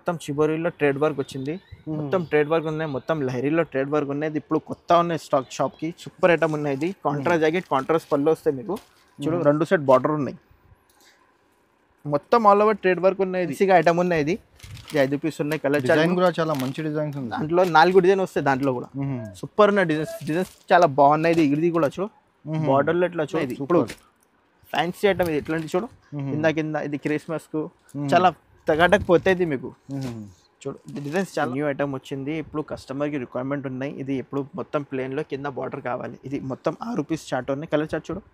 మొత్తం చిబోరీలో trade work వచ్చింది మొత్తం ట్రేడ్ వర్క్ ఉన్నాయి మొత్తం లహరీలో ట్రేడ్ వర్క్ ఉన్నాయి ఇది ఇప్పుడు కొత్త ఉన్నాయి స్టాక్ షాప్ కి సూపర్ ఐటమ్ ఉన్నాయి ఇది కాంట్రా జాకెట్ కాంట్రాస్ట్ పళ్ళు వస్తాయి మీకు చూడు రెండు సెట్ బార్డర్ ఉన్నాయి మొత్తం ఆల్ ఓవర్ ట్రేడ్ వర్క్ ఉన్నాయి ఈజీగా ఐటమ్ ఉన్నాయి ఇది ఇది ఐదు పీస్ ఉన్నాయి కలర్ డిజైన్ కూడా చాలా మంచి డిజైన్స్ ఉంది దాంట్లో నాలుగు డిజైన్ వస్తాయి దాంట్లో కూడా సూపర్ ఉన్న డిజైన్స్ డిజైన్స్ చాలా బాగున్నాయి ఇది ఇది కూడా చూడు బార్డర్ లో ఇట్లా చూడు ఇది ఇప్పుడు ఫ్యాన్సీ ఐటమ్ ఇది ఎట్లాంటి చూడు కింద కింద ఇది క్రిస్మస్ కు చాలా తగటకు పోతుంది మీకు చూడు ఇది డిజైన్స్ చాలా న్యూ ఐటమ్ వచ్చింది ఇప్పుడు కస్టమర్ కి రిక్వైర్మెంట్ ఉన్నాయి ఇది ఇప్పుడు మొత్తం ప్లేన్ లో కింద బార్డర్ కావాలి ఇది మొత్తం ఆరు రూపీస్ చార్ట్ ఉన్నాయి కలర్ చార్ట్ చూడు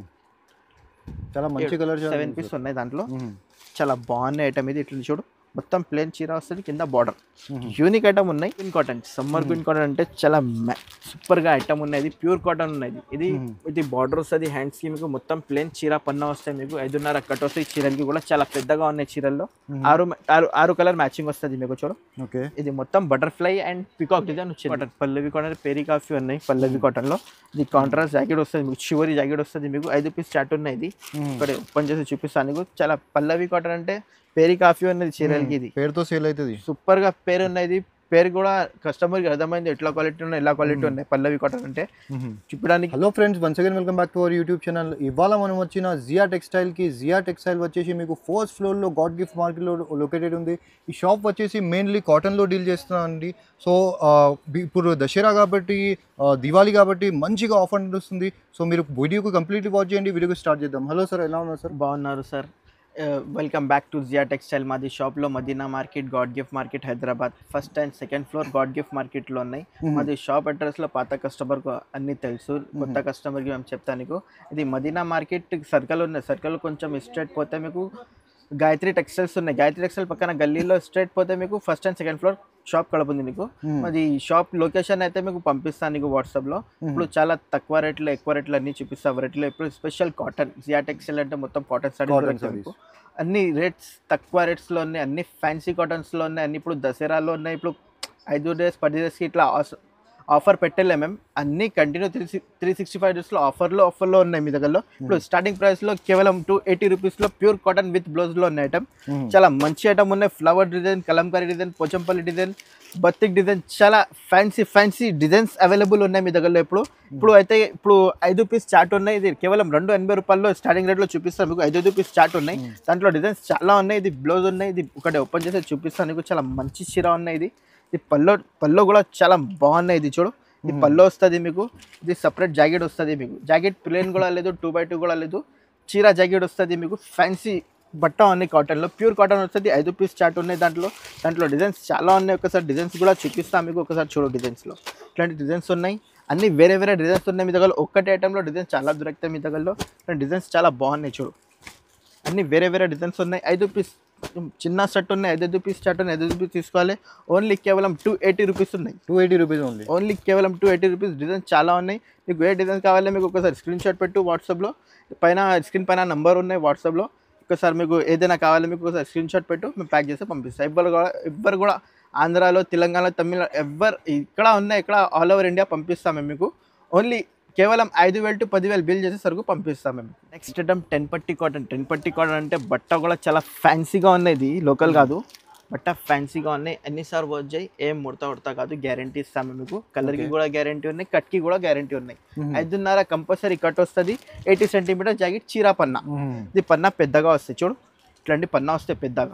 చాలా మంచి కలర్ సెవెన్ పీస్ ఉన్నాయి దాంట్లో చాలా బాగున్నాయి ఐటమ్ ఇది ఇట్లా చూడు మొత్తం ప్లేన్ చీర వస్తుంది కింద బార్డర్ యూనిక్ ఐటమ్ ఉన్నాయి queen cotton summer queen cotton అంటే చాలా సూపర్ గా ఐటమ్ ఉన్నాయి ప్యూర్ కాటన్ ఉన్నది ఇది ఇది బార్డర్ వస్తుంది హ్యాండ్స్ కి మీకు మొత్తం ప్లేన్ చీర పన్న వస్తాయి మీకు ఐదున్నర కట్ వస్తాయి చీరలకి కూడా చాలా పెద్దగా ఉన్నాయి చీరల్లో ఆరు ఆరు ఆరు కలర్ మ్యాచింగ్ వస్తుంది మీకు చూడు ఓకే ఇది మొత్తం బటర్ఫ్లై అండ్ పికాక్ డిజైన్ వచ్చింది కాటన్ పల్లవి కాటన్ పేరీ కాఫీ ఉన్నాయి పల్లవి కాటన్ లో ఇది కాంట్రాస్ట్ జాకెట్ వస్తుంది మీకు చివరి జాకెట్ వస్తుంది మీకు ఐదు పీస్ చాట్ ఉన్నాయి ఇది ఇక్కడ ఓపెన్ చేసి చూపిస్తాను మీకు చాలా పల్లవి కాటన్ అంటే పేరీ కాఫీ ఉన్నది చీరలకి ఇది పేరుతో సేల్ అవుతుంది సూపర్ గా పేరు ఉన్నది పేరు కూడా కస్టమర్ కి అర్థమైంది ఎట్లా క్వాలిటీ ఉన్నాయి ఎలా క్వాలిటీ ఉన్నాయి పల్లవి కాటన్ అంటే చూపడానికి hello friends once again welcome back to our YouTube channel ఇవాళ మనం వచ్చిన జియా టెక్స్టైల్కి జియా టెక్స్టైల్ వచ్చేసి మీకు ఫోర్త్ ఫ్లోర్లో గాడ్ గిఫ్ట్ మార్కెట్లో లొకేటెడ్ ఉంది ఈ షాప్ వచ్చేసి మెయిన్లీ కాటన్లో డీల్ చేస్తున్నానండి సో ఇప్పుడు దసరా కాబట్టి ఆ, దివాళీ కాబట్టి మంచిగా ఆఫర్ నడుస్తుంది సో మీరు వీడియోకి కంప్లీట్లీ వాచ్ చేయండి వీడియోకి స్టార్ట్ చేద్దాం హలో సార్ ఎలా ఉన్నారు సార్ బాగున్నారు sir welcome back to Zia textile మాది షాప్లో Madina market god gift market Hyderabad first and second floor god gift మార్కెట్లో ఉన్నాయి మాది షాప్ అడ్రస్లో పాత కస్టమర్కు అన్నీ తెలుసు కొత్త కస్టమర్కి మేము చెప్తాను మీకు ఇది మదీనా మార్కెట్ సర్కిల్ ఉన్నాయి సర్కిల్ కొంచెం స్ట్రేట్ పోతే మీకు గాయత్రి టెక్స్టైల్స్ ఉన్నాయి గాయత్రి టెక్స్టైల్ పక్కన గల్లీలో స్ట్రేట్ పోతే మీకు first and second floor shop కడుపుంది మీకు అది షాప్ లొకేషన్ అయితే మీకు పంపిస్తాను నీకు వాట్సాప్లో ఇప్పుడు చాలా తక్కువ రేట్లో ఎక్కువ రేట్లు అన్ని చూపిస్తాం రేట్లో ఇప్పుడు స్పెషల్ కాటన్ జియా టెక్స్టైల్ అంటే మొత్తం కాటన్ Cotton సారీస్ sarees. అన్ని రేట్స్ తక్కువ రేట్స్లో ఉన్నాయి అన్ని ఫ్యాన్సీ కాటన్స్లో ఉన్నాయి అన్ని ఇప్పుడు దసరాలో ఉన్నాయి ఇప్పుడు ఐదు డేస్ పది డేస్కి ఇట్లా ఆఫర్ పెట్టలే మేము అన్ని continue three three sixty five డేస్లో ఆఫర్లో ఆఫర్లో ఉన్నాయి మీ దగ్గరలో ఇప్పుడు స్టార్టింగ్ ప్రైస్లో కేవలం టూ ఎయిటీ రూపీస్లో ప్యూర్ కాటన్ విత్ బ్లౌజ్లో ఉన్నాయి ఐటమ్ చాలా మంచి ఐటమ్ ఉన్నాయి flower design kalamkari design Pochampally design batik design చాలా ఫ్యాన్సీ ఫ్యాన్సీ డిజైన్స్ అవైలబుల్ ఉన్నాయి మీ దగ్గరలో ఇప్పుడు ఇప్పుడు అయితే ఇప్పుడు ఐదు పీస్ చార్ట్ ఉన్నాయి ఇది కేవలం రెండు ఎనభై రూపాయల్లో స్టార్టింగ్ రేట్లో చూపిస్తాను మీకు ఐదు పీస్ చార్ట్ ఉన్నాయి దాంట్లో డిజైన్స్ చాలా ఉన్నాయి ఇది బ్లౌజ్ ఉన్నాయి ఇది ఒకటి ఓపెన్ చేసి చూపిస్తాను మీకు చాలా మంచి చీర ఉన్నాయి ఇది ఇది పల్లో పల్లో కూడా చాలా బాగున్నాయి ఇది చూడు ఇది పల్లో వస్తుంది మీకు ఇది సపరేట్ జాకెట్ వస్తుంది మీకు జాకెట్ ప్లేన్ కూడా లేదు టూ బై టూ కూడా లేదు చీర జాకెట్ వస్తుంది మీకు ఫ్యాన్సీ బట్ట ఉన్నాయి కాటన్లో ప్యూర్ కాటన్ వస్తుంది ఐదు పీస్ చార్ట్ ఉన్నాయి దాంట్లో దాంట్లో డిజైన్స్ చాలా ఉన్నాయి ఒకసారి డిజైన్స్ కూడా చూపిస్తాను మీకు ఒకసారి చూడు డిజైన్స్లో ఇట్లాంటి డిజైన్స్ ఉన్నాయి అన్ని వేరే వేరే డిజైన్స్ ఉన్నాయి మీ దగ్గర ఒక్కటే ఐటెంలో డిజైన్స్ చాలా దొరుకుతాయి మీ దగ్గరలో డిజైన్స్ చాలా బాగున్నాయి చూడు అన్ని వేరే వేరే డిజైన్స్ ఉన్నాయి ఐదు పీస్ చిన్న సెట్ ఉన్నాయి ఐదు ఐదు పీస్ షర్ట్ ఉన్నాయి ఐదు ఐదు పీస్ తీసుకోవాలి ఓన్లీ కేవలం టూ ఎయిటీ రూపీస్ ఉన్నాయి two eighty rupees only only కేవలం టూ ఎయిటీ రూపీస్ డిజైన్స్ చాలా ఉన్నాయి మీకు ఏ డిజైన్స్ కావాలి మీకు ఒకసారి స్క్రీన్ షాట్ పెట్టు వాట్సాప్లో పైన స్క్రీన్ పైన నంబర్ ఉన్నాయి వాట్సాప్లో ఒకసారి మీకు ఏదైనా కావాలి మీకు ఒకసారి స్క్రీన్ షాట్ పెట్టు మేము ప్యాక్ చేసి పంపిస్తాం ఎవ్వరు కూడా ఎవ్వరు కూడా ఆంధ్రాలో తెలంగాణ తమిళ ఎవ్వరు ఇక్కడ ఉన్నాయి ఇక్కడ ఆల్ ఓవర్ ఇండియా పంపిస్తాం మేము మీకు ఓన్లీ కేవలం ఐదు వేలు టు పదివేలు బిల్ చేసే సరుకు పంపిస్తాం మేము నెక్స్ట్ ఐటమ్ టెన్ పట్టి కాటన్ టెన్ పట్టి కాటన్ అంటే బట్ట కూడా చాలా ఫ్యాన్సీగా ఉన్నాయి ఇది లోకల్ కాదు బట్ట ఫ్యాన్సీగా ఉన్నాయి ఎన్నిసార్లు వచ్చాయి ఏం ముడతా ఉడతా కాదు గ్యారంటీ ఇస్తాము మీకు కలర్కి కూడా గ్యారంటీ ఉన్నాయి కట్కి కూడా గ్యారంటీ ఉన్నాయి ఐదున్నర కంపల్సరీ కట్ వస్తుంది ఎయిటీ సెంటీమీటర్ జాకెట్ చీరా పన్నా ఇది పన్నా పెద్దగా వస్తుంది చూడు ఇట్లాంటి పన్నా వస్తే పెద్దగా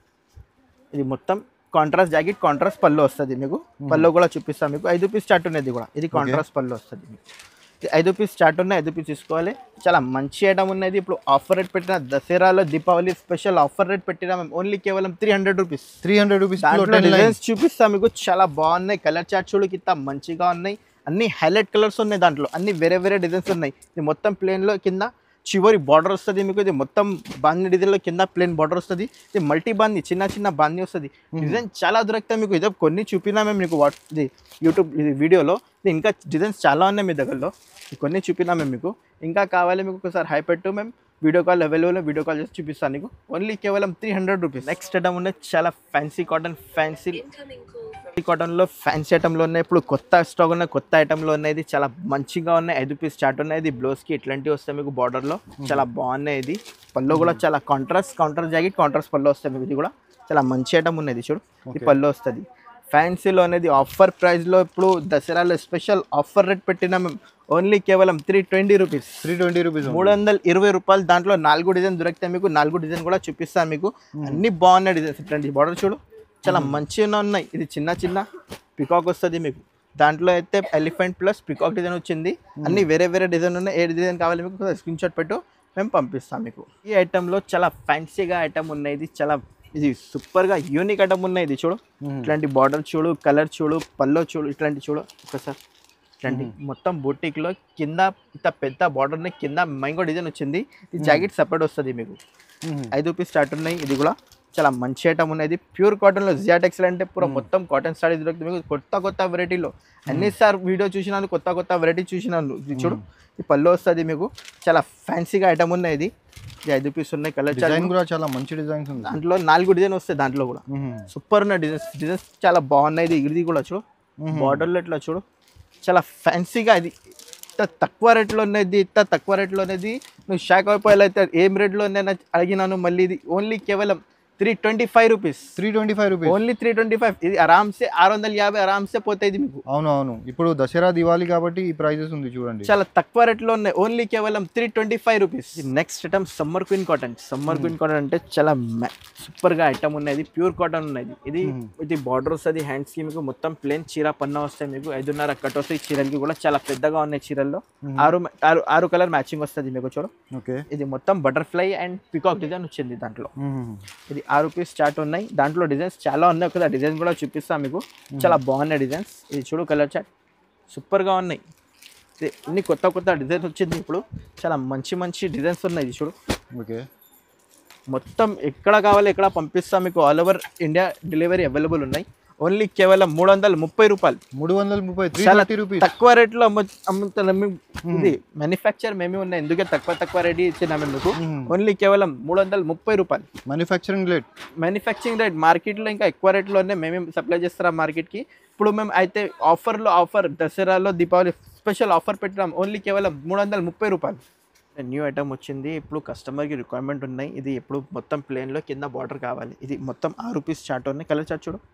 ఇది మొత్తం కాంట్రాస్ట్ జాకెట్ కాంట్రాస్ట్ పళ్ళు వస్తుంది మీకు పళ్ళు కూడా చూపిస్తాను మీకు ఐదు పీస్ చాట్ ఉన్నది కూడా ఇది కాంట్రాస్ట్ పళ్ళు వస్తుంది మీకు ఇది ఐదు పీస్ చాట్ ఉన్నాయి ఐదు పీస్ తీసుకోవాలి చాలా మంచి ఐటమ్ ఉన్నది ఇప్పుడు ఆఫర్ రేట్ పెట్టిన దసరాలో దీపావళి స్పెషల్ ఆఫర్ రేట్ పెట్టిన మేము ఓన్లీ కేవలం three hundred rupees three hundred rupees దాంట్లో డిజైన్స్ చూపిస్తా మీకు చాలా బాగున్నాయి కలర్ చార్ట్ చూడు కింద మంచిగా ఉన్నాయి అన్ని హైలైట్ కలర్స్ ఉన్నాయి దాంట్లో అన్ని వేరే వేరే డిజైన్స్ ఉన్నాయి ఇది మొత్తం ప్లేన్ లో కింద చివరి బార్డర్ వస్తుంది మీకు ఇది మొత్తం బాంది డిజైన్లో కింద ప్లేన్ బార్డర్ వస్తుంది ఇది మల్టీ బాంది చిన్న చిన్న బాంది వస్తుంది డిజైన్ చాలా దొరుకుతాయి మీకు ఇదో కొన్ని చూపినా మేము మీకు వాట్ ఇది యూట్యూబ్ ఇది వీడియోలో ఇది ఇంకా డిజైన్స్ చాలా ఉన్నాయి మీ దగ్గరలో ఇది కొన్ని చూపినా మేము మీకు ఇంకా కావాలి మీకు ఒకసారి హై పెట్టు మేము video call available video call చేసి చూపిస్తాను నీకు ఓన్లీ కేవలం three hundred rupees next item ఉన్నాయి చాలా ఫ్యాన్సీ కాటన్ ఫ్యాన్సీ కాటన్లో ఫ్యాన్సీ ఐటమ్లో ఉన్నాయి ఇప్పుడు కొత్త స్టాక్ ఉన్నాయి కొత్త ఐటమ్లో ఉన్నాయి ఇది చాలా మంచిగా ఉన్నాయి ఐదు పీస్ చాట్ ఉన్నాయి ఇది బ్లౌజ్కి ఇట్లాంటివి వస్తాయి మీకు బార్డర్లో చాలా బాగున్నాయి ఇది పళ్ళు కూడా చాలా కాంట్రాస్ట్ కౌంటర్ జాకెట్ కాంట్రాస్ట్ పళ్ళు వస్తాయి మీకు ఇది కూడా చాలా మంచి ఐటమ్ ఉన్నది చూడు ఈ Okay. పళ్ళు వస్తుంది ఫ్యాన్సీలో అనేది ఆఫర్ ప్రైస్లో ఇప్పుడు దసరాలో స్పెషల్ ఆఫర్ రేట్ పెట్టిన మేము ఓన్లీ కేవలం three twenty rupees three twenty rupees మూడు వందల ఇరవై రూపాయలు దాంట్లో నాలుగు డిజైన్ దొరికితే మీకు నాలుగు డిజైన్ కూడా చూపిస్తాను మీకు అన్ని బాగున్నాయి డిజైన్స్ ఇట్లాంటి బార్డర్ చూడు చాలా మంచిగా ఉన్నాయి ఇది చిన్న చిన్న పికాక్ వస్తుంది మీకు దాంట్లో అయితే ఎలిఫెంట్ ప్లస్ పికాక్ డిజైన్ వచ్చింది అన్ని వేరే వేరే డిజైన్ ఉన్నాయి ఏ డిజైన్ కావాలి మీకు స్క్రీన్ షాట్ పెట్టు మేము పంపిస్తాం మీకు ఈ ఐటెంలో చాలా ఫ్యాన్సీగా ఐటమ్ ఉన్నాయి ఇది చాలా ఇది సూపర్గా యూనిక్ ఐటమ్ ఉన్నాయి ఇది చూడు ఇట్లాంటి బార్డర్ చూడు కలర్ చూడు పల్లో చూడు ఇట్లాంటి చూడు ఒకసారి ఇట్లాంటి మొత్తం బొటిక్లో కింద ఇంత పెద్ద బార్డర్ని కింద మైంగో డిజైన్ వచ్చింది ఈ జాకెట్ సపరేట్ వస్తుంది మీకు ఐదు రూపీస్ స్టార్ట్ ఉన్నాయి ఇది కూడా చాలా మంచి ఐటమ్ ఉన్నది ప్యూర్ కాటన్లో జియాటెక్స్ అంటే పూర మొత్తం కాటన్ స్టాడీ దొరుకుతుంది మీకు కొత్త కొత్త వెరైటీలో అన్నిసార్లు వీడియో చూసినాను కొత్త కొత్త వెరైటీ చూసినాను ఇది చూడు ఈ పళ్ళు వస్తుంది మీకు చాలా ఫ్యాన్సీగా ఐటమ్ ఉన్నాయి ఇది ఇది ఐదు రూపీస్ ఉన్నాయి కలర్ డిజైన్ కూడా చాలా మంచి డిజైన్స్ ఉంది దాంట్లో నాలుగు డిజైన్ వస్తాయి దాంట్లో కూడా సూపర్ ఉన్న డిజైన్స్ డిజైన్స్ చాలా బాగున్నాయి ఇది ఇది కూడా చూడు బార్డర్లో ఇట్లా చూడు చాలా ఫ్యాన్సీగా ఇది ఇంత తక్కువ రేట్లో ఉన్నది ఇంత తక్కువ రేట్లో ఉన్నది నువ్వు షాక్ అయిపోయేలా అయితే ఏం రేట్లో నేను అడిగినాను మళ్ళీ ఇది ఓన్లీ కేవలం three twenty five rupees three twenty five rupees only three twenty five ఇది ఆరామ్సే ఆరు వందల యాభై ఆరామ్సే పోతాయి ఇది మీకు అవును అవును ఇప్పుడు దసరా దివాళీ కాబట్టి ఈ ప్రైజెస్ ఉంది చూడండి చాలా తక్కువ రేట్లో ఉన్నాయి ఓన్లీ కేవలం three twenty five rupees next item summer queen cotton summer queen cotton అంటే చాలా సూపర్ గా ఐటమ్ ఉన్నది ప్యూర్ కాటన్ ఉన్నది ఇది ఇది బార్డర్ వస్తుంది హ్యాండ్స్ కి మీకు మొత్తం ప్లేన్ చీర పన్నా వస్తాయి మీకు ఐదున్నర కట్ వస్తాయి చీరలకి కూడా చాలా పెద్దగా ఉన్నాయి చీరల్లో ఆరు ఆరు ఆరు కలర్ మ్యాచింగ్ వస్తుంది మీకు చూడు ఓకే ఇది మొత్తం బటర్ఫ్లై అండ్ పికాక్ డిజైన్ వచ్చింది దాంట్లో ఇది ఆ రూపీస్ స్టార్ట్ ఉన్నాయి దాంట్లో డిజైన్స్ చాలా ఉన్నాయి ఒకసారి డిజైన్ కూడా చూపిస్తాను మీకు చాలా బాగున్నాయి డిజైన్స్ ఇది చూడు కలర్ చాట్ సూపర్గా ఉన్నాయి ఇది అన్ని కొత్త కొత్త డిజైన్స్ వచ్చింది ఇప్పుడు చాలా మంచి మంచి డిజైన్స్ ఉన్నాయి ఇది చూడు ఓకే మొత్తం ఎక్కడ కావాలి ఎక్కడ పంపిస్తాం మీకు all over India delivery available ఉన్నాయి ఓన్లీ కేవలం మూడు వందల ముప్పై రూపాయలు మూడు వందల ముప్పై త్రీ చాలా థర్టీ రూపీస్ తక్కువ రేట్లో అమ్ము అమ్ముతున్నాం మేము. ఇది మ్యానుఫ్యాక్చర్ మేమే ఉన్నాయి ఎందుకే తక్కువ తక్కువ రేట్ ఇచ్చినాము మీకు ఓన్లీ కేవలం మూడు వందల ముప్పై రూపాయలు మ్యానుఫ్యాక్చరింగ్ రేట్ మ్యానుఫ్యాక్చరింగ్ రేట్ మార్కెట్లో ఇంకా ఎక్కువ రేట్లోనే మేమే సప్లై చేస్తున్నాం మార్కెట్కి ఇప్పుడు మేము అయితే ఆఫర్లో ఆఫర్ దసరాలో దీపావళి స్పెషల్ ఆఫర్ పెట్టినాం ఓన్లీ కేవలం మూడు వందల ముప్పై రూపాయలు న్యూ ఐటమ్ వచ్చింది ఇప్పుడు కస్టమర్కి రిక్వైర్మెంట్ ఉన్నాయి ఇది ఇప్పుడు మొత్తం ప్లేన్లో కింద బార్డర్ కావాలి ఇది మొత్తం ఆ రూపీస్ చార్ట్ ఉన్నాయి కలర్ చార్ట్ చూడు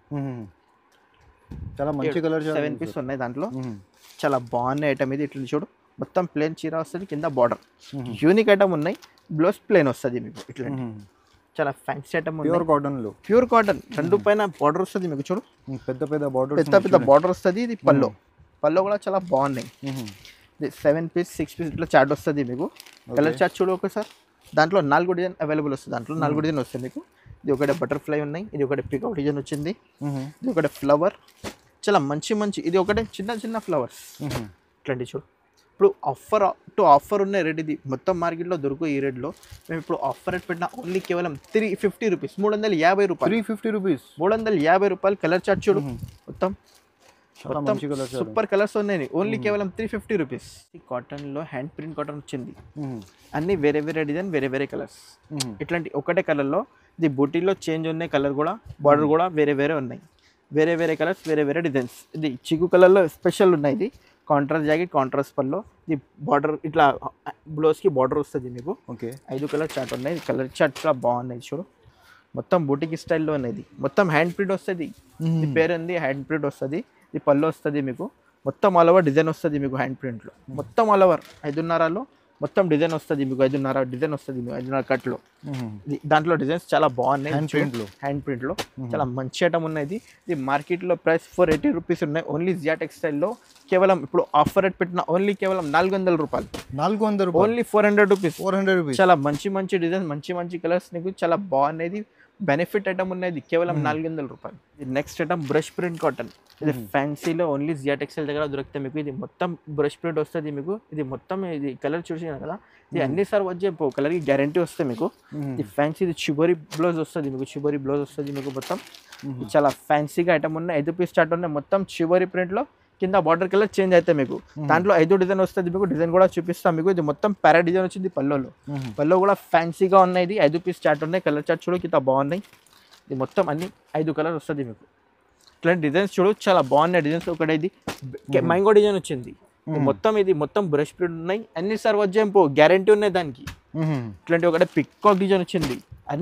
చాలా మంచి కలర్ సెవెన్ పీస్ ఉన్నాయి దాంట్లో చాలా బాగున్న ఐటమ్ ఇది ఇట్లా చూడు మొత్తం ప్లేన్ చీర వస్తుంది కింద బార్డర్ యూనిక్ ఐటమ్ ఉన్నాయి బ్లౌజ్ ప్లేన్ వస్తుంది మీకు ఇట్లా చాలా ఫ్యాన్సీ ఐటమ్ ఉంది ప్యూర్ కాటన్ లో ప్యూర్ కాటన్ రెండు పైన బార్డర్ వస్తుంది మీకు చూడు పెద్ద పెద్ద బార్డర్ పెద్ద పెద్ద బార్డర్ వస్తుంది ఇది పల్లో పల్లో కూడా చాలా బాగున్నాయి ఇది సెవెన్ పీస్ సిక్స్ పీస్ ఇట్లా చార్ట్ వస్తుంది మీకు కలర్ చార్ట్ చూడు ఒకసారి దాంట్లో నాలుగు డిజైన్ అవైలబుల్ వస్తుంది దాంట్లో నాలుగు డిజైన్ వస్తుంది మీకు ఇది ఒకటి బటర్ఫ్లై ఉన్నాయి ఇది ఒకటి పికౌట్ డిజైన్ వచ్చింది ఇది ఒకటి ఫ్లవర్ చాలా మంచి మంచి ఇది ఒకటి చిన్న చిన్న ఫ్లవర్స్ ఇట్లాంటి చూడు ఇప్పుడు ఆఫర్ టు ఆఫర్ ఉన్న రేట్ ఇది మొత్తం మార్కెట్లో దొరుకు ఈ రేట్లో మేము ఇప్పుడు ఆఫర్ రేట్ పెట్టిన ఓన్లీ కేవలం త్రీ ఫిఫ్టీ రూపీస్ మూడు వందల యాభై రూపాయలు త్రీ ఫిఫ్టీ రూపీస్ మూడు వందల యాభై రూపాయలు కలర్ చార్ట్ చూడు మొత్తం చాలా మొత్తం మంచి కలర్ సూపర్ కలర్స్ ఉన్నాయి ఓన్లీ కేవలం త్రీ ఫిఫ్టీ రూపీస్ ఈ కాటన్లో హ్యాండ్ ప్రింట్ కాటన్ వచ్చింది అన్ని వేరే వేరే డిజైన్ వేరే వేరే కలర్స్ ఇట్లాంటి ఒకటే కలర్లో ఇది బూటీలో చేంజ్ ఉన్నాయి కలర్ కూడా బార్డర్ కూడా వేరే వేరే ఉన్నాయి వేరే వేరే కలర్స్ వేరే వేరే డిజైన్స్ ఇది చిక్కు కలర్లో స్పెషల్ ఉన్నాయి ఇది కాంట్రాస్ట్ జాకెట్ కాంట్రాస్ట్ పల్లో ఇది బార్డర్ ఇట్లా బ్లౌజ్కి బార్డర్ వస్తుంది మీకు ఓకే ఐదు కలర్ చార్ట్ ఉన్నాయి కలర్ చార్ట్ కూడా బాగున్నాయి చూడు మొత్తం బూటిక్ స్టైల్లో ఉన్నది మొత్తం హ్యాండ్ ప్రింట్ వస్తుంది ఇది పేరు ఉంది హ్యాండ్ ప్రింట్ వస్తుంది ఇది పళ్ళు వస్తుంది మీకు మొత్తం ఆల్ ఓవర్ డిజైన్ వస్తుంది మీకు హ్యాండ్ ప్రింట్లో మొత్తం ఆల్ ఓవర్ ఐదున్నరలో మొత్తం డిజైన్ వస్తుంది మీకు ఐదున్నర డిజైన్ వస్తుంది మీకు ఐదున్నర కట్లో ఇది దాంట్లో డిజైన్స్ చాలా బాగున్నాయి Hand print లో. హ్యాండ్ ప్రింట్లో చాలా మంచి ఐటమ్ ఉన్నది ఇది మార్కెట్లో ప్రైస్ ఫోర్ ఎయిటీ రూపీస్ ఉన్నాయి ఓన్లీ జియా టెక్స్టైల్లో కేవలం ఇప్పుడు ఆఫర్ రేట్ పెట్టిన ఓన్లీ కేవలం నాలుగు వందల రూపాయలు నాలుగు వందల రూపాయలు only four hundred rupees four hundred rupees చాలా మంచి మంచి డిజైన్ మంచి మంచి కలర్స్ నీకు చాలా బాగున్నది బెనిఫిట్ ఐటమ్ ఉన్నది కేవలం నాలుగు వందల రూపాయలు ఇది next item brush print cotton ఇది ఫ్యాన్సీలో ఓన్లీ జియా టెక్స్టైల్ దగ్గర దొరుకుతాయి మీకు ఇది మొత్తం బ్రష్ ప్రింట్ వస్తుంది మీకు ఇది మొత్తం ఇది కలర్ చూసిన కదా ఇది అన్ని సార్ వచ్చే కలర్కి గ్యారంటీ వస్తుంది మీకు ఇది ఫ్యాన్సీ ఇది చిబోరి బ్లౌజ్ వస్తుంది మీకు చిబోరి బ్లౌజ్ వస్తుంది మీకు మొత్తం ఇది చాలా ఫ్యాన్సీగా ఐటమ్ ఉన్నాయి ఐదు పీస్ స్టార్ట్ ఉన్నాయి మొత్తం చిబోరి ప్రింట్లో కింద బార్డర్ కలర్ చేంజ్ అవుతాయి మీకు దాంట్లో ఐదు డిజైన్ వస్తుంది మీకు డిజైన్ కూడా చూపిస్తాం మీకు ఇది మొత్తం పారా డిజైన్ వచ్చింది పల్లోలో పల్లో కూడా ఫ్యాన్సీగా ఉన్నాయి ఇది ఐదు పీస్ చార్ట్ ఉన్నాయి కలర్ చార్ట్ చూడు కింద బాగున్నాయి ఇది మొత్తం అన్ని ఐదు కలర్ వస్తుంది మీకు ఇట్లాంటి డిజైన్స్ చూడు చాలా బాగున్నాయి డిజైన్స్ ఒకటి ఇది మ్యాంగో డిజైన్ వచ్చింది ఇది మొత్తం ఇది మొత్తం బ్రష్ ప్రింట్ ఉన్నాయి అన్ని సార్ వచ్చేంపో గ్యారంటీ ఉన్నాయి దానికి ఇట్లాంటి ఒకటి పికాక్ డిజైన్ వచ్చింది అన్ని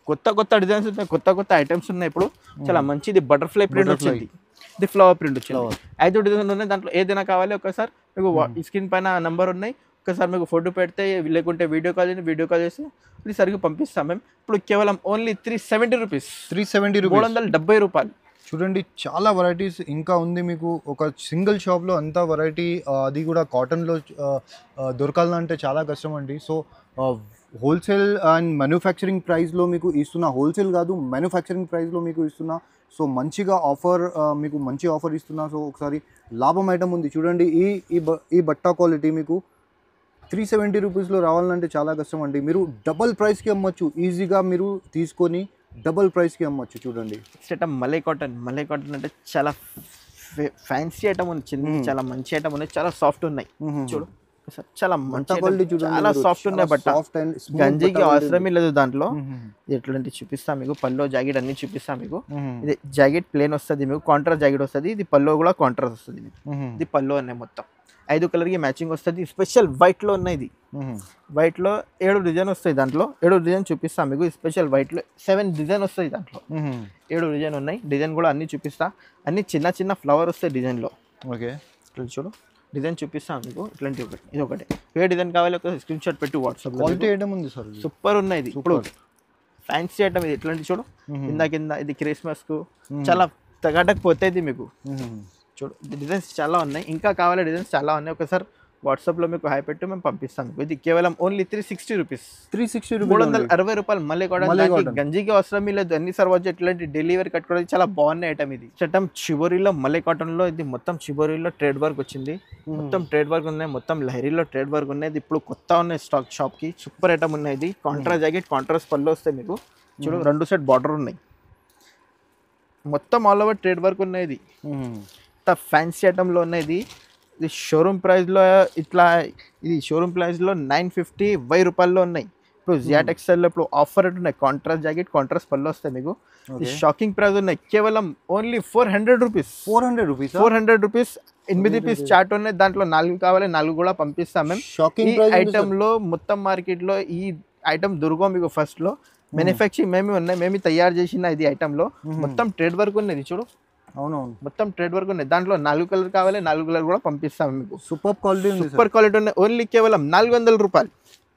కొత్త కొత్త డిజైన్స్ ఉన్నాయి కొత్త కొత్త ఐటమ్స్ ఉన్నాయి ఇప్పుడు చాలా మంచిది బటర్ఫ్లై ప్రింట్ Butterfly. వచ్చింది ఇది ఫ్లవర్ ప్రింట్ వచ్చింది Flower. ఐదు డిజైన్ ఉన్నాయి దాంట్లో ఏదైనా కావాలి ఒకసారి మీకు స్క్రీన్ పైన నంబర్ ఉన్నాయి ఒకసారి మీకు ఫోటో పెడితే లేకుంటే వీడియో కాల్ చేసి వీడియో కాల్ చేసి ఇది సరిగ్గా పంపిస్తాం మేము ఇప్పుడు కేవలం only three seventy rupees three seventy మూడు రూపీస్ వందల డెబ్బై రూపాయలు చూడండి చాలా వెరైటీస్ ఇంకా ఉంది మీకు ఒక సింగిల్ షాప్లో అంత వెరైటీ అది కూడా కాటన్లో దొరకాలంటే చాలా కష్టం అండి సో హోల్సేల్ అండ్ మ్యానుఫ్యాక్చరింగ్ ప్రైస్లో మీకు ఇస్తున్న హోల్సేల్ కాదు మ్యానుఫ్యాక్చరింగ్ ప్రైస్లో మీకు ఇస్తున్నా సో మంచిగా ఆఫర్ మీకు మంచి ఆఫర్ ఇస్తున్నా సో ఒకసారి లాభం ఐటమ్ ఉంది చూడండి ఈ ఈ బ- ఈ బట్టా క్వాలిటీ మీకు త్రీ సెవెంటీ రూపీస్లో రావాలంటే చాలా కష్టం అండి మీరు డబల్ ప్రైస్కి అమ్మొచ్చు ఈజీగా మీరు తీసుకొని డబల్ ప్రైస్కి అమ్మొచ్చు చూడండి item malai cotton malai cotton అంటే చాలా ఫ్యాన్సీ ఐటమ్ ఉంది చిన్న Mhm. చాలా మంచి ఐటమ్ ఉన్నాయి చాలా సాఫ్ట్ ఉన్నాయి చూడు ఒకసారి చాలా మంచి బట్ట item. క్వాలిటీ చూడండి చాలా మీరు. సాఫ్ట్ ఉన్నాయి చాలా బట్ట soft and smooth గంజికి బట్ట quality అవసరమే లేదు దాంట్లో ఉంది. ఇది ఎట్లాంటి చూపిస్తా మీకు పల్లో జాకెట్ అన్ని చూపిస్తా మీకు మ్మ్. ఇది జాకెట్ ప్లేన్ వస్తుంది మీకు కాంట్రాస్ట్ జాకెట్ వస్తుంది ఇది పల్లో కూడా కాంట్రాస్ట్ వస్తుంది మీకు మ్మ్. ఇది పల్లో ఉన్నాయి మొత్తం ఐదు కలర్కి మ్యాచింగ్ వస్తుంది స్పెషల్ వైట్లో ఉన్నాయి ఇది మ్మ్. వైట్లో ఏడు డిజైన్ వస్తాయి దాంట్లో ఏడు డిజైన్ చూపిస్తాను మీకు స్పెషల్ వైట్లో సెవెన్ డిజైన్ వస్తాయి దాంట్లో మ్మ్. ఏడు డిజైన్ ఉన్నాయి డిజైన్ కూడా అన్ని చూపిస్తా అన్ని చిన్న చిన్న ఫ్లవర్ వస్తాయి డిజైన్లో ఓకే ఇట్లా చూడు డిజైన్ చూపిస్తాను మీకు ఇట్లాంటి ఒకటి ఇది ఒకటి ఏ డిజైన్ కావాలి ఒక స్క్రీన్ షాట్ పెట్టి వాట్సాప్ క్వాలిటీ ఐటమ్ ఉంది సార్ ఇది. సూపర్ ఉన్నాయి ఇది ఇప్పుడు Super. ఫ్యాన్సీ ఐటమ్ ఇది ఎట్లాంటి చూడు మ్మ్. కింద కింద ఇది క్రిస్మస్కు మ్మ్. చాలా తగటకు పోతాయి మీకు మ్మ్. చూడు డిజైన్స్ చాలా ఉన్నాయి ఇంకా కావాలి డిజైన్స్ చాలా ఉన్నాయి ఒకసారి వాట్సాప్లో మీకు హై పెట్టి మేము పంపిస్తాం మీకు ఇది కేవలం only three sixty rupees three sixty మూడు రూపీస్ వందల అరవై రూపాయలు మళ్ళీ కూడా మళ్ళీ దానికి cotton. గంజికి అవసరం లేదు అన్ని సర్వచ్చు ఎట్లాంటి డెలివరీ కట్టుకోవడానికి చాలా బాగున్నాయి ఐటమ్ ఇది చట్టం చివరిలో మల్లె కాటన్ లో ఇది మొత్తం చివరిలో ట్రేడ్ వర్క్ వచ్చింది మొత్తం ట్రేడ్ వర్క్ ఉన్నాయి మొత్తం లహరీలో ట్రేడ్ వర్క్ ఉన్నాయి ఇది ఇప్పుడు కొత్త ఉన్నాయి స్టాక్ షాప్ కి సూపర్ ఐటమ్ ఉన్నాయి ఇది కాంట్రా జాకెట్ కాంట్రాస్ట్ పళ్ళు వస్తాయి మీకు చూడు రెండు సెట్ బార్డర్ ఉన్నాయి మొత్తం ఆల్ ఓవర్ ట్రేడ్ వర్క్ ఉన్నాయి ఇది ఇంత ఫ్యాన్సీ ఐటమ్లో ఉన్నాయి ఇది ఇది షోరూమ్ ప్రైస్లో ఇట్లా ఇది షోరూమ్ ప్రైస్లో నైన్ ఫిఫ్టీ వెయ్యి రూపాయల్లో ఉన్నాయి ఇప్పుడు జియా టెక్స్టైల్లో ఇప్పుడు ఆఫర్ రేట్ ఉన్నాయి కాంట్రాస్ట్ జాకెట్ కాంట్రాస్ట్ పళ్ళు వస్తాయి మీకు ఇది Okay. షాకింగ్ ప్రైస్ ఉన్నాయి కేవలం only four hundred rupees four hundred rupees four hundred rupees ఎనిమిది పీస్ చాట్ ఉన్నాయి దాంట్లో నాలుగు కావాలి నాలుగు కూడా పంపిస్తాం మేము ఈ షాకింగ్ ప్రైస్ ఐటమ్ లో మొత్తం మార్కెట్ లో ఈ ఐటమ్ దొరకవు మీకు ఫస్ట్ లో మ్యానుఫ్యాక్చరింగ్ మేమే ఉన్నాయి మేము తయారు చేసిన ఇది ఐటమ్ లో మొత్తం ట్రేడ్ వర్క్ ఉన్నది చూడు అవునవును మొత్తం ట్రేడ్ వర్క్ ఉన్నాయి దాంట్లో నాలుగు కలర్ కావాలి నాలుగు కలర్ కూడా పంపిస్తాం మీకు సూపర్ క్వాలిటీ ఉంది సార్ సూపర్ క్వాలిటీ ఉన్నాయి ఓన్లీ కేవలం నాలుగు వందల రూపాయలు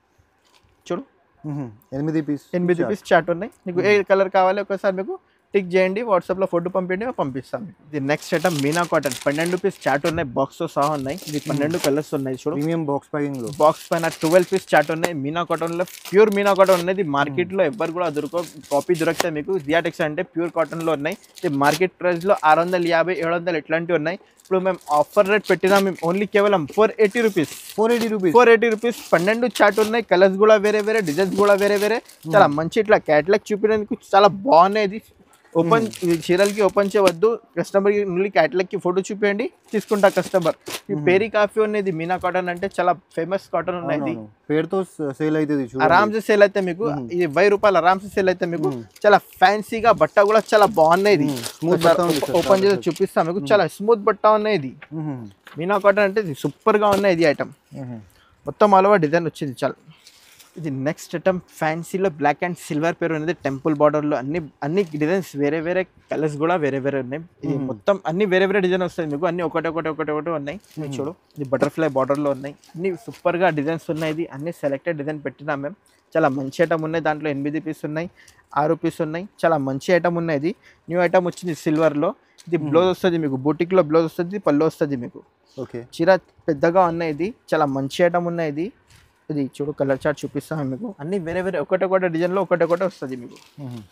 చూడు ఎనిమిది పీస్ ఎనిమిది పీస్ చాట్ ఉన్నాయి మీకు ఏ కలర్ కావాలి ఒకసారి మీకు టిక్ చేయండి వాట్సాప్లో ఫోటో పంపిండి మేము పంపిస్తాం మీకు ఇది నెక్స్ట్ ఐటమ్ మీనా కాటన్ పన్నెండు పీస్ చాట్ ఉన్నాయి బాక్స్తో సహా ఉన్నాయి ఇది పన్నెండు కలర్స్ ఉన్నాయి చూడు ప్రీమియం బాక్స్ ప్యాకింగ్ లో బాక్స్ పైన ట్వెల్వ్ పీస్ చాట్ ఉన్నాయి మీనా కాటన్ లో ప్యూర్ మీనా కాటన్ ఉన్నది మార్కెట్ లో ఎవ్వరు కూడా దొరక కాపీ దొరుకుతాయి మీకు జియాటెక్స్ అంటే ప్యూర్ కాటన్ లో ఉన్నాయి ఇది మార్కెట్ ప్రైస్ లో ఆరు వందల యాభై ఏడు వందలు ఇట్లాంటివి ఉన్నాయి ఇప్పుడు మేము ఆఫర్ రేట్ పెట్టినా మేము ఓన్లీ కేవలం four eighty rupees four eighty rupees four eighty rupees పన్నెండు చాట్ ఉన్నాయి కలర్స్ కూడా వేరే వేరే డిజైన్స్ కూడా వేరే వేరే చాలా మంచి ఇట్లా క్యాటలాగ్ చూపించడానికి చాలా బాగున్నాయి ఇది ఓపెన్ ఇది చీరలకి ఓపెన్ చేయవద్దు కస్టమర్ నుండి క్యాటలాగ్ కి ఫోటో చూపించండి తీసుకుంటా కస్టమర్ ఈ పేరీ కాఫీ ఉన్నది మీనా కాటన్ అంటే చాలా ఫేమస్ కాటన్ ఉన్నాయి ఇది పేరుతో సేల్ అవుతుంది చూడండి ఆరామ్సే సేల్ అయితే మీకు ఇది వెయ్యి రూపాయలు ఆరామ్సే సేల్ అయితే మీకు చాలా ఫ్యాన్సీగా బట్ట కూడా చాలా బాగున్నాయి ఇది Smooth బట్ట ఉంది sir, ఓపెన్ చేసి చూపిస్తాం మీకు చాలా స్మూత్ బట్ట ఉన్నాయి ఇది మ్మ్. మీనా కాటన్ అంటే ఇది సూపర్ గా ఉన్నాయి ఇది ఐటమ్ మ్మ్. మొత్తం ఆల్ ఓవర్ డిజైన్ వచ్చింది చాలా ఇది నెక్స్ట్ ఐటమ్ ఫ్యాన్సీలో బ్లాక్ అండ్ సిల్వర్ పేరు అనేది టెంపుల్ బార్డర్లో అన్ని అన్ని డిజైన్స్ వేరే వేరే కలర్స్ కూడా వేరే వేరే ఉన్నాయి ఇది మొత్తం అన్ని వేరే వేరే డిజైన్ వస్తాయి మీకు అన్ని ఒకటి ఒకటి ఒకటి ఒకటి ఉన్నాయి మీరు చూడు ఇది బటర్ఫ్లై బార్డర్లో ఉన్నాయి అన్ని సూపర్గా డిజైన్స్ ఉన్నాయి ఇది అన్ని సెలెక్టెడ్ డిజైన్ పెట్టినాం మేము చాలా మంచి ఐటమ్ ఉన్నాయి దాంట్లో ఎనిమిది పీస్ ఉన్నాయి ఆరు పీస్ ఉన్నాయి చాలా మంచి ఐటమ్ ఉన్నాయి ఇది న్యూ ఐటమ్ వచ్చింది సిల్వర్లో ఇది బ్లౌజ్ వస్తుంది మీకు బూటిక్లో బ్లౌజ్ వస్తుంది పళ్ళు వస్తుంది మీకు ఓకే చీర పెద్దగా ఉన్నాయి ఇది చాలా మంచి ఐటమ్ ఉన్నాయి ఇది ఇది చూడు కలర్ చార్ట్ చూపిస్తాను మీకు అన్ని వేరే వేరే ఒకటి ఒకటి డిజైన్లో ఒకటి ఒకటి వస్తుంది మీకు మ్మ్.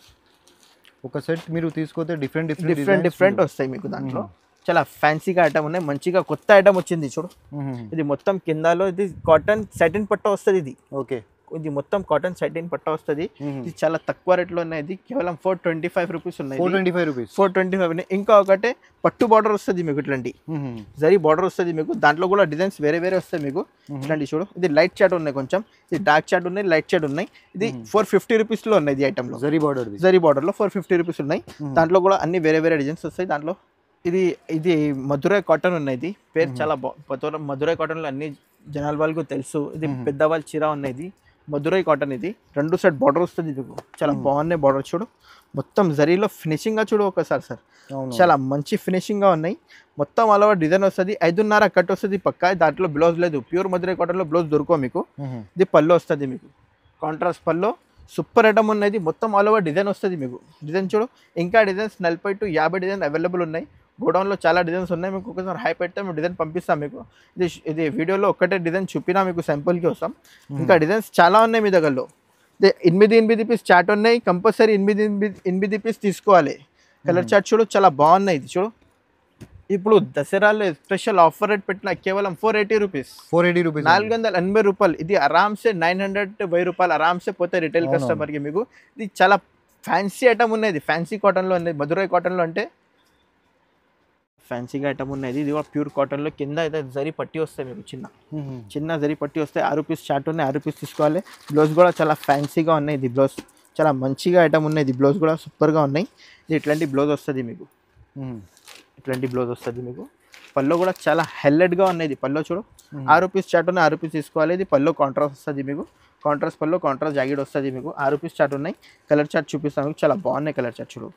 ఒక సెట్ మీరు తీసుకొస్తే డిఫరెంట్ డిఫరెంట్ డిఫరెంట్ డిఫరెంట్ వస్తాయి మీకు దాంట్లో చాలా ఫ్యాన్సీగా ఐటమ్ ఉన్నాయి మంచిగా కొత్త ఐటమ్ వచ్చింది చూడు ఇది మొత్తం కిందలో ఇది కాటన్ సైటిన్ పట్ట వస్తుంది ఇది ఓకే ఇది మొత్తం కాటన్ సైటిన్ పట్ట వస్తుంది ఇది చాలా తక్కువ రేట్లో ఉన్నాయి ఇది కేవలం ఫోర్ ట్వంటీ ఫైవ్ రూపీస్ ఉన్నాయి four twenty five rupees four twenty five ఇంకా ఒకటే పట్టు బార్డర్ వస్తుంది మీకు ఇట్లాంటి జరీ బార్డర్ వస్తుంది మీకు దాంట్లో కూడా డిజైన్స్ వేరే వేరే వస్తాయి మీకు ఇట్లాంటి చూడు ఇది లైట్ చాట్ ఉన్నాయి కొంచెం ఇది డార్క్ చాట్ ఉన్నాయి లైట్ చాట్ ఉన్నాయి ఇది ఫోర్ ఫిఫ్టీ రూపీస్లో ఉన్నాయి ఈ ఐటెంలో జరీ బార్డర్ జరీ బార్డర్లో ఫోర్ ఫిఫ్టీ రూపీస్ ఉన్నాయి దాంట్లో కూడా అన్ని వేరే వేరే డిజైన్స్ వస్తాయి దాంట్లో ఇది ఇది మధురై కాటన్ ఉన్నాయి ఇది పేరు చాలా బాగుంది మధురై కాటన్లో అన్ని జనాల వాళ్ళకు తెలుసు ఇది పెద్దవాళ్ళ చీర ఉన్నాయి ఇది మధురై కాటన్ ఇది రెండు సైడ్ బార్డర్ వస్తుంది మీకు చాలా బాగున్నాయి బార్డర్ చూడు మొత్తం జరీలో ఫినిషింగ్గా చూడు ఒకసారి సార్ అవును చాలా మంచి ఫినిషింగ్గా ఉన్నాయి మొత్తం ఆల్ ఓవర్ డిజైన్ వస్తుంది ఐదున్నర కట్ వస్తుంది పక్కా దాంట్లో బ్లౌజ్ లేదు ప్యూర్ మధురై కాటన్లో బ్లౌజ్ దొరకవు మీకు మ్మ్. ఇది పళ్ళు వస్తుంది మీకు కాంట్రాస్ట్ పళ్ళు సూపర్ ఐటమ్ ఉన్నది మొత్తం ఆల్ ఓవర్ డిజైన్ వస్తుంది మీకు డిజైన్ చూడు ఇంకా డిజైన్స్ నలభై టు యాభై డిజైన్ అవైలబుల్ ఉన్నాయి గోడౌన్లో చాలా డిజైన్స్ ఉన్నాయి మీకు ఒకసారి హై పెడితే మేము డిజైన్ పంపిస్తాం మీకు ఇది ఇది వీడియోలో ఒక్కటే డిజైన్ చూపినా మీకు శాంపుల్కి వస్తాం ఇంకా డిజైన్స్ చాలా ఉన్నాయి మీ దగ్గరలో ఇది ఎనిమిది ఎనిమిది పీస్ చాట్ ఉన్నాయి కంపల్సరీ ఎనిమిది ఎనిమిది ఎనిమిది పీస్ తీసుకోవాలి కలర్ చార్ట్ చూడు చాలా బాగున్నాయి ఇది చూడు ఇప్పుడు దసరాలో స్పెషల్ ఆఫర్ రేట్ పెట్టిన కేవలం four eighty rupees four eighty rupees నాలుగు వందల ఎనభై రూపాయలు ఇది ఆరామ్సే నైన్ హండ్రెడ్ వెయ్యి రూపాయలు ఆరామ్సే పోతాయి రిటైల్ అవునవును. కస్టమర్కి మీకు ఇది చాలా ఫ్యాన్సీ ఐటమ్ ఉన్నది ఫ్యాన్సీ కాటన్లో ఉన్నది మధురై కాటన్లో అంటే ఫ్యాన్సీగా ఐటమ్ ఉన్నది ఇది కూడా ప్యూర్ కాటన్లో కింద అయితే జరీ పట్టి వస్తాయి మీకు చిన్న చిన్న జరీ పట్టి వస్తాయి ఆరు పీస్ షార్ట్ ఉన్నాయి ఆరు పీస్ తీసుకోవాలి బ్లౌజ్ కూడా చాలా ఫ్యాన్సీగా ఉన్నాయి ఇది బ్లౌజ్ చాలా మంచిగా ఐటమ్ ఉన్నాయి ఇది బ్లౌజ్ కూడా సూపర్గా ఉన్నాయి ఇది ఇట్లాంటి బ్లౌజ్ వస్తుంది మీకు ఇట్లాంటి బ్లౌజ్ వస్తుంది మీకు పళ్ళు కూడా చాలా హెల్లెడ్గా ఉన్నాయి ఇది పళ్ళు చూడు ఆరు పీస్ చాట్ ఉన్నాయి ఆరు పీస్ తీసుకోవాలి ఇది పళ్ళు కాంట్రాస్ట్ వస్తుంది మీకు కాంట్రాస్ట్ పళ్ళు కాంట్రాస్ట్ జాకెట్ వస్తుంది మీకు ఆరు పీస్ చాట్ ఉన్నాయి కలర్ చాట్ చూపిస్తాను మీకు చాలా బాగున్నాయి కలర్ చాట్ చూడు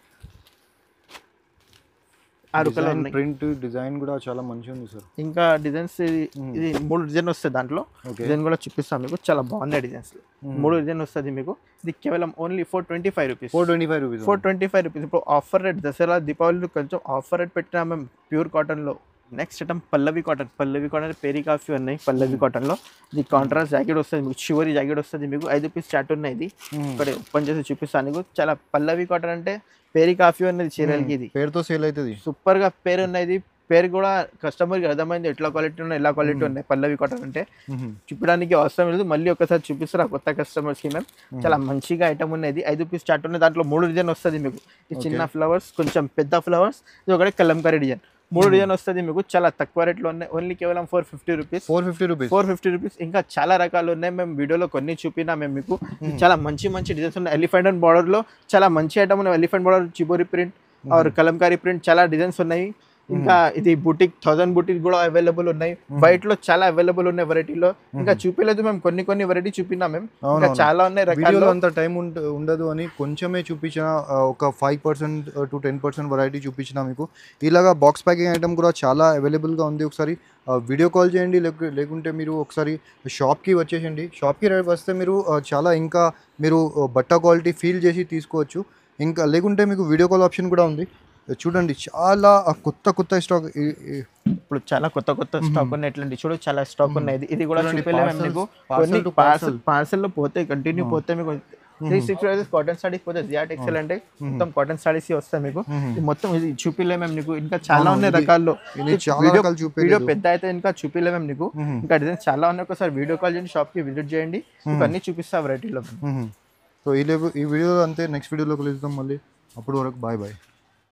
ఆరు కలర్ ఉన్నాయి ప్రింట్ డిజైన్ కూడా చాలా మంచిగా ఉంది సార్ ఇంకా డిజైన్స్ ఇది ఇది మూడు డిజైన్ వస్తుంది దాంట్లో ఓకే డిజైన్ కూడా చూపిస్తాను మీకు చాలా బాగున్నాయి డిజైన్స్ మూడు డిజైన్ వస్తుంది మీకు ఇది కేవలం only four twenty five rupees four twenty five rupees four twenty five rupees ఇప్పుడు ఆఫర్ రేట్ దసరా దీపావళి కొంచెం ఆఫర్ రేట్ పెట్టినా మేము ప్యూర్ కాటన్లో next item Pallavi cotton Pallavi cotton పేరీ కాఫీ ఉన్నాయి పల్లవి కాటన్లో ఇది కాంట్రాస్ట్ జాకెట్ వస్తుంది మీకు చివరి జాకెట్ వస్తుంది మీకు ఐదు పీస్ చాట్ ఉన్నాయి ఇది ఇక్కడ ఓపెన్ చేసి చూపిస్తాను మీకు చాలా పల్లవి కాటన్ అంటే పేరీ కాఫీ ఉన్నది చీరలకి ఇది పేరుతో సేల్ అవుతుంది సూపర్గా పేరు ఉన్నది పేరు కూడా కస్టమర్కి అర్థమైంది ఎట్లా క్వాలిటీ ఉన్నాయి ఎలా క్వాలిటీ ఉన్నాయి పల్లవి కాటన్ అంటే చూపించడానికి అవసరం లేదు మళ్ళీ ఒకసారి చూపిస్తారు ఆ కొత్త కస్టమర్స్కి మేము చాలా మంచిగా ఐటమ్ ఉన్నది ఐదు పీస్ చాట్ ఉన్నాయి దాంట్లో మూడు డిజైన్ వస్తుంది మీకు ఈ చిన్న ఫ్లవర్స్ కొంచెం పెద్ద ఫ్లవర్స్ ఇది ఒకటి కలంకారీ డిజైన్ మూడు డిజైన్ వస్తుంది మీకు చాలా తక్కువ రేట్లో ఉన్నాయి ఓన్లీ కేవలం four fifty rupees four fifty rupees four fifty rupees ఇంకా చాలా రకాలు ఉన్నాయి మేము వీడియోలో కొన్ని చూపినా మేము మీకు చాలా మంచి మంచి డిజైన్స్ ఉన్నాయి ఎలిఫెంట్ అండ్ బార్డర్లో చాలా మంచి ఐటమ్ ఉన్నాయి elephant border shibori print or kalamkari print చాలా డిజైన్స్ ఉన్నాయి ఇంకా ఇది బుటిక్ థౌసండ్ బుటిక్ కూడా అవైలబుల్ ఉన్నాయి వైట్ లో చాలా అవైలబుల్ ఉన్నాయి వెరైటీలో ఇంకా చూపించలేదు మేము కొన్ని కొన్ని వెరైటీ చూపినా మేము ఇంకా అవునవును. చాలా ఉన్నాయి వీడియోలో రకాలు అంత టైం ఉండదు అని కొంచెమే చూపించిన ఆ, ఒక five percent to ten percent variety చూపించిన మీకు ఇలాగా బాక్స్ ప్యాకింగ్ ఐటమ్ కూడా చాలా అవైలబుల్గా ఉంది ఒకసారి వీడియో కాల్ చేయండి లేకు లేకుంటే మీరు ఒకసారి షాప్కి వచ్చేసండి షాప్కి వస్తే మీరు ఆ, చాలా ఇంకా మీరు ఆ, బట్ట క్వాలిటీ ఫీల్ చేసి తీసుకోవచ్చు ఇంకా లేకుంటే మీకు వీడియో కాల్ ఆప్షన్ కూడా ఉంది చూడండి చాలా ఆ, కొత్త కొత్త స్టాక్ ఇప్పుడు చాలా కొత్త కొత్త స్టాక్ ఉన్నాయి ఎట్లాంటి చూడు చాలా స్టాక్ ఉన్నాయి ఇది- ఇది కూడా చూడండి, చూపించలేము parcels, మీకు parcel కొన్ని to పార్సల్ parcel. పార్సల్ లో పోతే కంటిన్యూ పోతే మీకు త్రీ సిక్స్ కాటన్ సారీస్ పోతే జియాట్ ఎక్సెల్ అంటే మొత్తం కాటన్ సారీస్ వస్తాయి మీకు ఇది మొత్తం ఇది చూపిలేము మేము నీకు ఇంకా చాలా ఉన్నాయి ఇది- రకాల్లో ఇది చాలా వీడియో రకాలు చూపించలేదు. వీడియో పెద్ద అయితే ఇంకా చూపిలేము మేము నీకు ఇంకా డిజైన్స్ చాలా ఉన్నాయి ఒకసారి వీడియో కాల్ చేయండి షాప్ కి విజిట్ చేయండి మీకు అన్ని చూపిస్తా వెరైటీలో సో ఈ లేవు ఈ వీడియో అంతే నెక్స్ట్ వీడియోలో కలుద్దాం మళ్ళీ అప్పుడు వరకు బాయ్ బాయ్